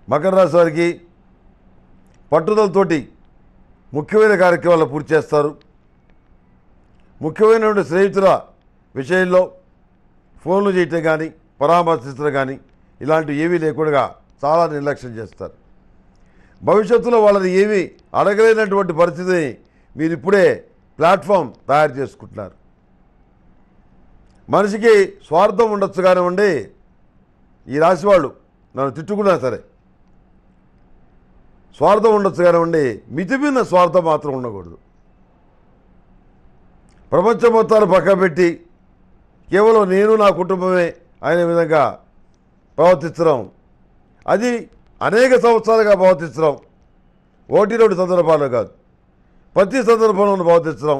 మకర రాశి వారికి పట్టుదలతోటి ముఖ్యమైన కార్యక్రమాలు పూర్తి చేస్తారు ముఖ్యమైనటువంటి స్నేహితుల విషయంలో ఫోన్లు చేయటం కానీ పరామర్శించడం కానీ ఇలాంటివి ఏమీ లేకుండా చాలా నిర్లక్ష్యం చేస్తారు భవిష్యత్తులో వాళ్ళని ఏమీ అడగలేనటువంటి పరిస్థితిని మీరు ఇప్పుడే ప్లాట్ఫామ్ తయారు చేసుకుంటున్నారు మనిషికి స్వార్థం ఉండొచ్చు కానివ్వండి ఈ రాశి వాళ్ళు నన్ను తిట్టుకున్నా సరే స్వార్థం ఉండొచ్చు కానివ్వండి మితిమిన్న స్వార్థం మాత్రం ఉండకూడదు ప్రపంచం మొత్తాన్ని పక్క పెట్టి కేవలం నేను నా కుటుంబమే అనే విధంగా ప్రవర్తించడం అది అనేక సంవత్సరాలుగా ప్రవర్తించడం ఒకటి రెండు సందర్భాలు కాదు ప్రతి సందర్భంలో ప్రవర్తించడం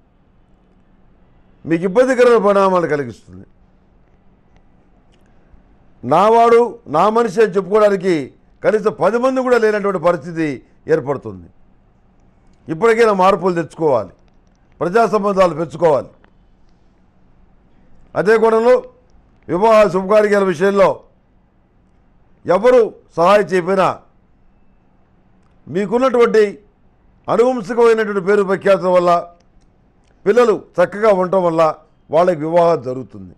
మీకు ఇబ్బందికరమైన పరిణామాలు కలిగిస్తుంది నావాడు నా మనిషి అని చెప్పుకోవడానికి కనీసం పది మంది కూడా లేనటువంటి పరిస్థితి ఏర్పడుతుంది ఇప్పటికైనా మార్పులు తెచ్చుకోవాలి ప్రజా సంబంధాలు పెంచుకోవాలి అదే కోణంలో వివాహ శుభకార్యాల విషయంలో ఎవరు సహాయం చేయకపోయినా మీకున్నటువంటి అనువంశికమైనటువంటి పేరు ప్రఖ్యాతుల వల్ల పిల్లలు చక్కగా ఉండటం వల్ల వాళ్ళకి వివాహం జరుగుతుంది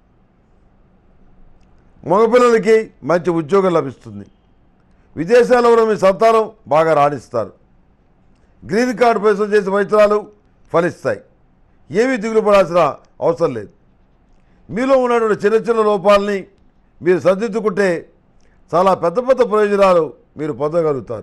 మగపిల్లలకి మంచి ఉద్యోగం లభిస్తుంది విదేశాల్లో ఉన్న మీ సంతానం బాగా రాణిస్తారు గ్రీన్ కార్డు కోసం చేసే ప్రయత్నాలు ఫలిస్తాయి ఏమీ దిగులు పడాల్సిన అవసరం లేదు మీలో ఉన్నటువంటి చిన్న చిన్న లోపాలని మీరు సర్దిద్దుకుంటే చాలా పెద్ద పెద్ద ప్రయోజనాలు మీరు పొందగలుగుతారు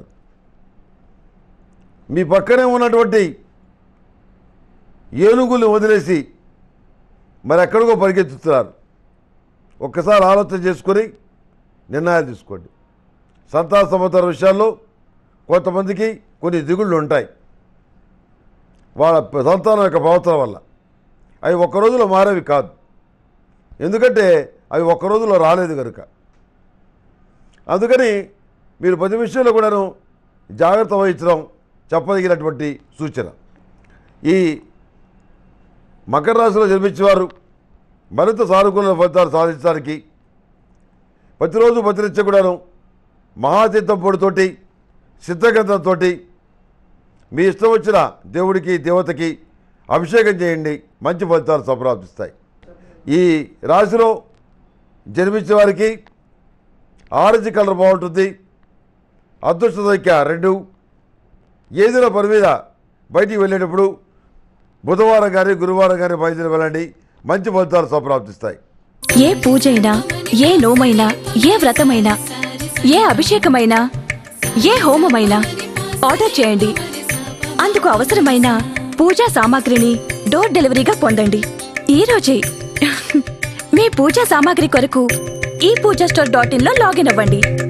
మీ పక్కనే ఉన్నటువంటి ఏనుగుల్ని వదిలేసి మరి ఎక్కడికో పరిగెత్తుతున్నారు ఒక్కసారి ఆలోచన చేసుకొని నిర్ణయాలు తీసుకోండి సంతాన సంబంధాల విషయాల్లో కొంతమందికి కొన్ని దిగుళ్ళు ఉంటాయి వాళ్ళ సంతానం యొక్క ప్రవర్తన వల్ల అవి ఒక్క రోజులో మారేవి కాదు ఎందుకంటే అవి ఒక్క రోజులో రాలేదు కనుక అందుకని మీరు ప్రతి విషయంలో కూడాను జాగ్రత్త వహించడం చెప్పదగినటువంటి సూచన ఈ మకర రాశిలో జన్మించేవారు మరింత సానుకూల ఫలితాలు సాధించడానికి ప్రతిరోజు ప్రతినిత్యం కూడాను మహాతీర్థం పొడితోటి సిద్ధగంధంతో మీ ఇష్టం వచ్చిన దేవుడికి దేవతకి అభిషేకం చేయండి మంచి ఫలితాలు సంప్రాప్తిస్తాయి ఈ రాశిలో జన్మించే వారికి ఆరెంజ్ కలర్ బాగుంటుంది అదృష్ట సంఖ్య రెండు ఏదైనా పని మీద బయటికి వెళ్ళేటప్పుడు బుధవారం కానీ గురువారం కానీ బయలుదేరి వెళ్ళండి మంచి ఫలితాలు సంప్రాప్తిస్తాయి ఏ పూజైనా ఏ నోమైనా ఏ వ్రతమైనా ఏ అభిషేకమైనా ఏ హోమమైనా ఆర్డర్ చేయండి అందుకు అవసరమైన పూజా సామాగ్రిని డోర్ డెలివరీగా పొందండి ఈ రోజే మీ పూజా సామాగ్రి కొరకు ఈ పూజా స్టోర్ డాట్ ఇన్ లో లాగిన్ అవ్వండి